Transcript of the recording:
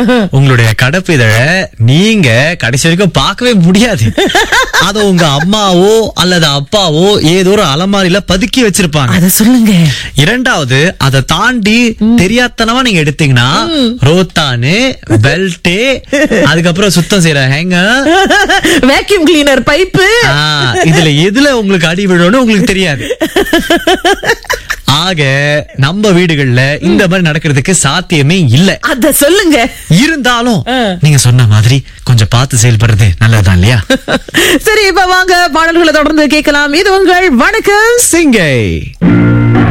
உங்களுடைய கடப்பிதழ நீங்க கடைசி வரைக்கும் பார்க்கவே முடியாது அத உங்க அம்மாவோ அல்லது அப்பாவோ ஏதோ ஒரு அலமாரியில பதுக்கி வச்சிருப்பாங்க அத சொல்லுங்க இரண்டாவது அதை தாண்டி தெரியாதனமா நீங்க எடுத்தீங்கன்னா ரோத்தானு பெல்ட் அதுக்கப்புறம் சுத்தம் செய்யற ஹேங்க வேக்யூம் கிளீனர் பைப்பு இதுல எதுல உங்களுக்கு அடி விழும்னு உங்களுக்கு தெரியாது ஆக நம்ம வீடுகள்ல இந்த மாதிரி நடக்கிறதுக்கு சாத்தியமே இல்ல அத சொல்லுங்க இருந்தாலும் ஆ. நீங்க சொன்ன மாதிரி கொஞ்சம் பார்த்து செயல்படுறது நல்லதுதான் இல்லையா சரி இப்ப வாங்க பாடல்களை தொடர்ந்து கேட்கலாம் இது உங்கள் வணக்கம் சிங்கை